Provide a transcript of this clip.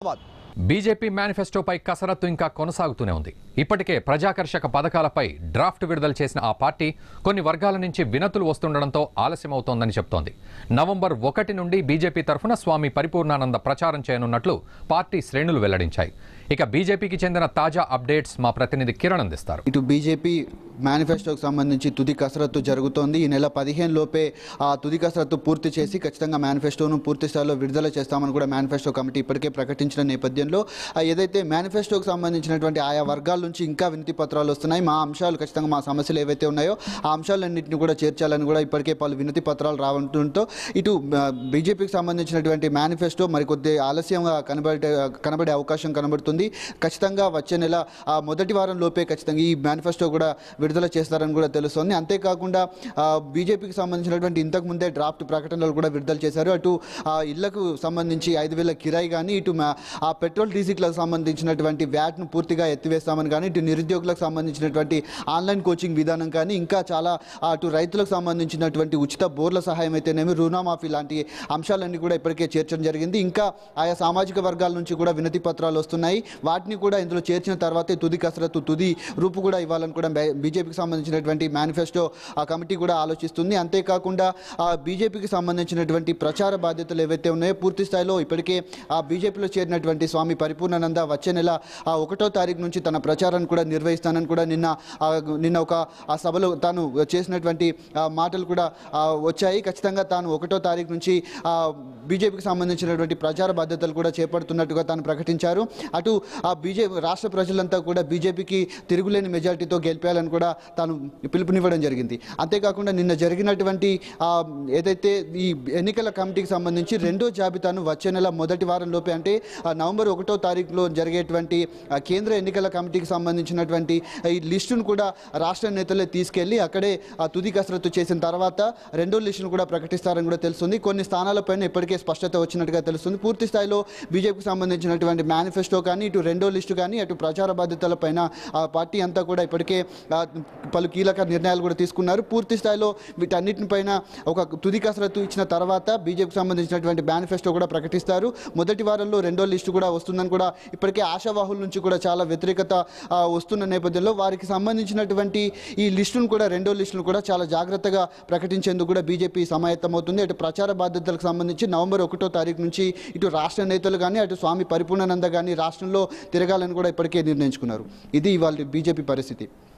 BJP మేనిఫెస్టోపై కసరత్తు ఇంకా కొనసాగుతూనే ఉంది ఇప్పటికే ప్రజాకర్షక పథకాలపై డ్రాఫ్ట్ విడుదల చేసిన ఆ పార్టీ కొన్ని వర్గాల నుంచి వినతులు వస్తుండడంతో ఆలస్యమవుతోందని చెప్తోంది నవంబర్ ఒకటి నుండి బీజేపీ తరఫున స్వామి పరిపూర్ణానంద ప్రచారం చేయనున్నట్లు పార్టీ శ్రేణులు వెల్లడించాయి ఇక బీజేపీకి చెందిన తాజా అప్డేట్స్ మా ప్రతినిధి కిరణ్ అందిస్తారు ఇటు బీజేపీ మేనిఫెస్టోకి సంబంధించి తుది కసరత్తు జరుగుతోంది ఈ నెల పదిహేను లోపే ఆ తుది కసరత్తు పూర్తి చేసి ఖచ్చితంగా మేనిఫెస్టోను పూర్తి స్థాయిలో విడుదల చేస్తామని కూడా మేనిఫెస్టో కమిటీ ఇప్పటికే ప్రకటించిన నేపథ్యంలో ఆ ఏదైతే మేనిఫెస్టోకి సంబంధించినటువంటి ఆయా వర్గాల నుంచి ఇంకా వినతి పత్రాలు వస్తున్నాయి మా అంశాలు ఖచ్చితంగా మా సమస్యలు ఏవైతే ఉన్నాయో ఆ అంశాలన్నింటినీ కూడా చేర్చాలని కూడా ఇప్పటికే పలు వినతి పత్రాలు రావడంతో ఇటు ఆ, బీజేపీకి సంబంధించినటువంటి మేనిఫెస్టో మరికొద్ది ఆలస్యంగా కనబడే కనబడే అవకాశం కనబడుతుంది ఖచ్చితంగా వచ్చే నెల ఆ మొదటి వారం లోపే ఖచ్చితంగా ఈ మేనిఫెస్టో కూడా విడుదల చేస్తారని కూడా తెలుస్తోంది అంతేకాకుండా ఆ, బీజేపీకి సంబంధించినటువంటి ఇంతకు ముందే డ్రాఫ్ట్ ప్రకటనలు కూడా విడుదల చేశారు అటు ఆ ఇళ్లకు సంబంధించి ఐదు వేల కిరాయి కానీ ఇటు మా- ఆ పెట్రోల్ డీజిల్కి సంబంధించినటువంటి వ్యాట్ను పూర్తిగా ఎత్తివేస్తామని కానీ ఇటు నిరుద్యోగులకు సంబంధించినటువంటి ఆన్లైన్ కోచింగ్ విధానం కానీ ఇంకా చాలా ఆ, అటు రైతులకు సంబంధించినటువంటి ఉచిత బోర్ల సహాయం అయితేనేమి రుణమాఫీ లాంటి అంశాలన్నీ కూడా ఇప్పటికే చేర్చడం జరిగింది ఇంకా ఆయా సామాజిక వర్గాల నుంచి కూడా వినతి పత్రాలు వస్తున్నాయి వాటిని కూడా ఇందులో చేర్చిన తర్వాతే తుది కసరత్తు తుది రూపు కూడా ఇవ్వాలని కూడా బే- బీజేపీకి సంబంధించినటువంటి మేనిఫెస్టో ఆ కమిటీ కూడా ఆలోచిస్తుంది అంతేకాకుండా ఆ బీజేపీకి సంబంధించినటువంటి ప్రచార బాధ్యతలు ఏవైతే ఉన్నాయో పూర్తి స్థాయిలో ఇప్పటికే ఆ బీజేపీలో చేరినటువంటి స్వామి పరిపూర్ణానంద వచ్చే నెల ఆ ఒకటో తారీఖు నుంచి తన ప్రచారాన్ని కూడా నిర్వహిస్తానని కూడా నిన్న ఆ, నిన్న ఒక ఆ సభలో తాను చేసినటువంటి ఆ, మాటలు కూడా ఆ, వచ్చాయి ఖచ్చితంగా తాను ఒకటో తారీఖు నుంచి ఆ, బీజేపీకి సంబంధించినటువంటి ప్రచార బాధ్యతలు కూడా చేపడుతున్నట్టుగా తాను ప్రకటించారు అటు ఆ బీజేపీ రాష్ట్ర ప్రజలంతా కూడా బీజేపీకి తిరుగులేని మెజారిటీతో గెలిపేయాలని కూడా తాను పిలుపునివ్వడం జరిగింది అంతేకాకుండా నిన్న జరిగినటువంటి ఆ, ఏదైతే ఈ ఎన్నికల కమిటీకి సంబంధించి రెండో జాబితాను వచ్చే నెల మొదటి వారం లోపే అంటే ఆ, నవంబర్ ఒకటో తారీఖులో జరిగేటువంటి ఆ, కేంద్ర ఎన్నికల కమిటీకి సంబంధించినటువంటి ఈ లిస్టును కూడా రాష్ట్ర నేతలే తీసుకెళ్లి అక్కడే ఆ తుది కసరత్తు చేసిన తర్వాత రెండో లిస్టును కూడా ప్రకటిస్తారని కూడా తెలుస్తుంది కొన్ని స్థానాలపైన ఇప్పటికే స్పష్టత వచ్చినట్టుగా తెలుస్తుంది పూర్తి స్థాయిలో బీజేపీకి సంబంధించినటువంటి మేనిఫెస్టో కానీ ఇటు రెండో లిస్టు కానీ అటు ప్రచార బాధ్యతలపైన ఆ పార్టీ అంతా కూడా ఇప్పటికే ఆ, పలు కీలక నిర్ణయాలు కూడా తీసుకున్నారు పూర్తి స్థాయిలో వీటన్నిటిపైన ఒక తుది కసరత్తు ఇచ్చిన తర్వాత బీజేపీకి సంబంధించినటువంటి మేనిఫెస్టో కూడా ప్రకటిస్తారు మొదటి వారంలో రెండో లిస్టు కూడా వస్తుందని కూడా ఇప్పటికే ఆశావాహుల నుంచి కూడా చాలా వ్యతిరేకత ఆ, వస్తున్న నేపథ్యంలో వారికి సంబంధించినటువంటి ఈ లిస్టును కూడా రెండో లిస్టును కూడా చాలా జాగ్రత్తగా ప్రకటించేందుకు కూడా బీజేపీ సమాయత్తమవుతుంది అటు ప్రచార బాధ్యతలకు సంబంధించి నవంబర్ ఒకటో తారీఖు నుంచి ఇటు రాష్ట్ర నేతలు కానీ అటు స్వామి పరిపూర్ణానంద కానీ రాష్ట్రంలో తిరగాలని కూడా ఇప్పటికే నిర్ణయించుకున్నారు ఇది ఇవాళ బీజేపీ పరిస్థితి